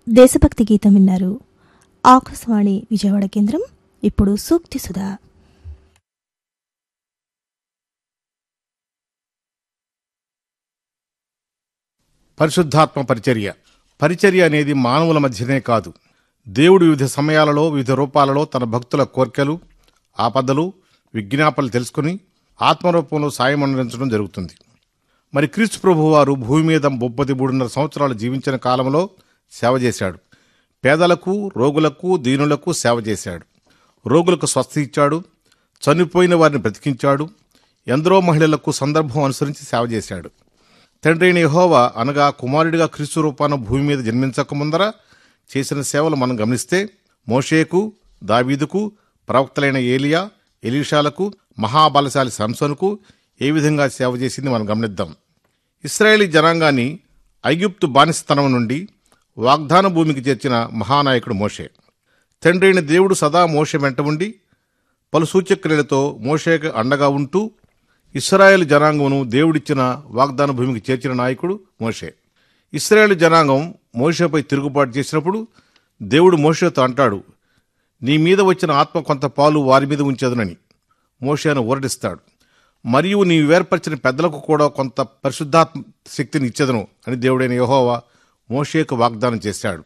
దేశభక్తి గీతం విన్నారు ఆకాశవాణి విజయవాడ కేంద్రం ఇప్పుడు సూక్తి సుధా పరిశుద్ధాత్మ పరిచర్య పరిచర్య అనేది మానవుల మధ్యనే కాదు దేవుడు వివిధ సమయాలలో వివిధ రూపాలలో తన భక్తుల కోర్కెలు ఆపదలు విజ్ఞాపనలు తెలుసుకుని ఆత్మరూపంలో సాయం అందించడం జరుగుతుంది మరి క్రీస్తు ప్రభువు వారు భూమి మీద ముప్పది మూడున్నర సంవత్సరాలు జీవించిన కాలంలో సేవ చేశాడు పేదలకు రోగులకు దీనులకు సేవ చేశాడు రోగులకు స్వస్థ ఇచ్చాడు చనిపోయిన వారిని బ్రతికించాడు ఎందరో మహిళలకు సందర్భం అనుసరించి సేవ చేశాడు తండ్రి అయిన యెహోవా అనగా కుమారుడిగా క్రీస్తు రూపాన భూమి మీద జన్మించక ముందర చేసిన సేవలు మనం గమనిస్తే మోషేకు దావీదుకు ప్రవక్తలైన ఏలియా ఎలీషాలకు మహాబలశాలి సంసనుకు ఏ విధంగా సేవ చేసింది మనం గమనిద్దాం ఇస్రాయేలీ జనాంగాన్ని ఐగుప్తు బానిసతనం నుండి వాగ్దాన భూమికి చేర్చిన మహానాయకుడు మోషే తండ్రి అయిన దేవుడు సదా మోషే వెంట ఉండి పలు సూచక్రియలతో మోషేకు అండగా ఉంటూ ఇస్రాయేల్ జనాంగమును దేవుడిచ్చిన వాగ్దాన భూమికి చేర్చిన నాయకుడు మోషే ఇస్రాయేల్ జనాంగం మోషేపై తిరుగుబాటు చేసినప్పుడు దేవుడు మోషేతో అంటాడు నీ మీద వచ్చిన ఆత్మ కొంత పాలు వారి మీద ఉంచేదనని మోషేను ఊరడిస్తాడు మరియు నీవు వేర్పరిచిన పెద్దలకు కూడా కొంత పరిశుద్ధాత్మ శక్తిని ఇచ్చేదను అని దేవుడైన యెహోవా మోషేకు వాగ్దానం చేశాడు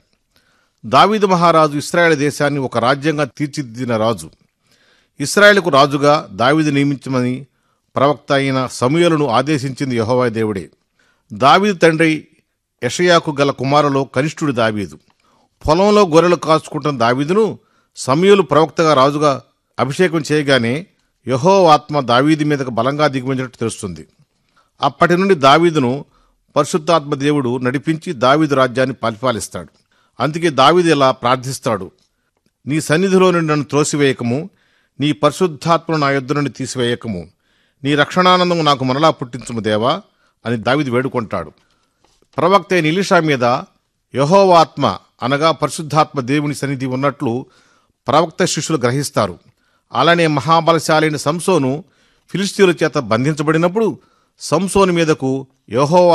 దావీదు మహారాజు ఇస్రాయేల్ దేశాన్ని ఒక రాజ్యంగా తీర్చిదిద్దిన రాజు ఇస్రాయేలుకు రాజుగా దావీదు నియమించమని ప్రవక్త అయిన సమూయేలును ఆదేశించింది యెహోవా దేవుడే దావీదు తండ్రి యషయాకు గల కుమారులో కనిష్ఠుడు దావీదు పొలంలో గొర్రెలు కాచుకుంటున్న దావీదును సమూయేలు ప్రవక్తగా రాజుగా అభిషేకం చేయగానే యహో ఆత్మ దావీదు మీదకు బలంగా దిగువచ్చినట్టు తెలుస్తుంది అప్పటి నుండి దావీదును పరిశుద్ధాత్మ దేవుడు నడిపించి దావీదు రాజ్యాన్ని పరిపాలిస్తాడు అందుకే దావీదు ఇలా ప్రార్థిస్తాడు నీ సన్నిధిలో నుండి నన్ను త్రోసివేయకము నీ పరిశుద్ధాత్మను నా యొద్ద నుండి తీసివేయకము నీ రక్షణానందము నాకు మనలా పుట్టించుము దేవా అని దావీదు వేడుకుంటాడు ప్రవక్త అయిన ఇలిషా మీద యహోవాత్మ అనగా పరిశుద్ధాత్మ దేవుని సన్నిధి ఉన్నట్లు ప్రవక్త శిష్యులు గ్రహిస్తారు అలానే మహాబలశాలైన సంసోను ఫిలిస్తీన్ల చేత బంధించబడినప్పుడు సంసోను మీదకు యహోవా